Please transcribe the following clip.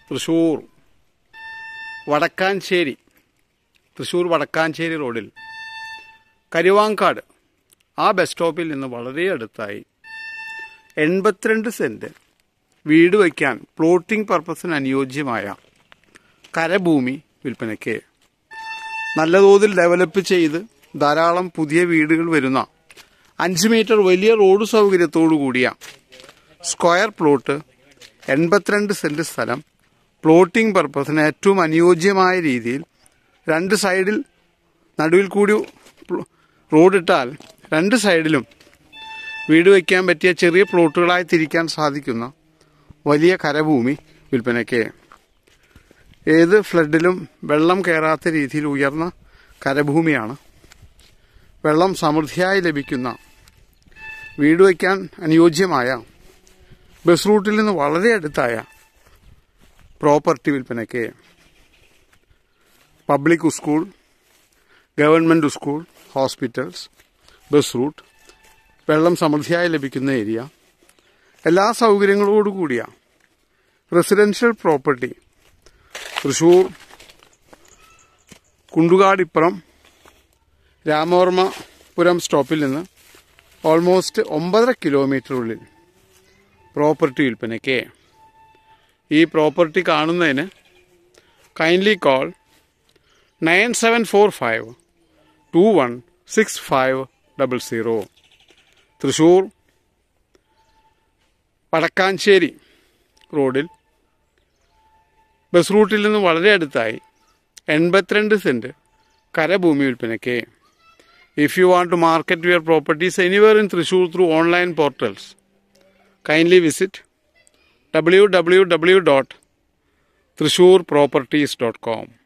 തൃശ്ശൂർ വടക്കാഞ്ചേരി തൃശ്ശൂർ വടക്കാഞ്ചേരി റോഡിൽ കരുവാങ്കാട് ആ ബസ് സ്റ്റോപ്പിൽ നിന്ന് വളരെ അടുത്തായി എൺപത്തിരണ്ട് സെൻറ്റ് വീട് വയ്ക്കാൻ പ്ലോട്ടിംഗ് പർപ്പസിന് അനുയോജ്യമായ കരഭൂമി വിൽപ്പനയ്ക്ക് നല്ല തോതിൽ ഡെവലപ്പ് ചെയ്ത് ധാരാളം പുതിയ വീടുകൾ വരുന്ന അഞ്ച് മീറ്റർ വലിയ റോഡ് സൗകര്യത്തോടു കൂടിയ സ്ക്വയർ പ്ലോട്ട് എൺപത്തിരണ്ട് സെൻറ്റ് സ്ഥലം പ്ലോട്ടിംഗ് പർപ്പസിന് ഏറ്റവും അനുയോജ്യമായ രീതിയിൽ രണ്ട് സൈഡിൽ നടുവിൽ കൂടി പ്ലോ- റോഡിട്ടാൽ രണ്ട് സൈഡിലും വീട് വയ്ക്കാൻ പറ്റിയ ചെറിയ പ്ലോട്ടുകളായി തിരിക്കാൻ സാധിക്കുന്ന വലിയ കരഭൂമി വിൽപ്പനയ്ക്ക് ഏത് ഫ്ലഡിലും വെള്ളം കയറാത്ത രീതിയിൽ ഉയർന്ന കരഭൂമിയാണ് വെള്ളം സമൃദ്ധിയായി ലഭിക്കുന്ന വീട് വയ്ക്കാൻ അനുയോജ്യമായ ബസ് റൂട്ടിൽ നിന്ന് വളരെ അടുത്തായ പ്രോപ്പർട്ടി വിൽപ്പനയ്ക്ക് public school government school hospitals bus route വെള്ളം സമൃദ്ധിയായി ലഭിക്കുന്ന ഏരിയ എല്ലാ സൗകര്യങ്ങളോടു കൂടിയ റെസിഡൻഷ്യൽ പ്രോപ്പർട്ടി തൃശൂർ കുണ്ടുകാടിപ്പുറം രാമവർമ്മപുരം സ്റ്റോപ്പിൽ നിന്ന് ഓൾമോസ്റ്റ് ഒമ്പതര കിലോമീറ്ററുള്ളിൽ പ്രോപ്പർട്ടി വിൽപ്പനയ്ക്ക് ഈ പ്രോപ്പർട്ടി കാണുന്നതിന് kindly call nine seven four five two one six five double zero Thrissur Vadakkanchery റോഡിൽ ബസ് റൂട്ടിൽ നിന്ന് വളരെ അടുത്തായി എൺപത്തിരണ്ട് സെൻറ്റ് കരഭൂമി വിൽപ്പനയ്ക്ക് if you want to market your properties anywhere in Thrissur through online portals kindly visit www.thrissurproperties.com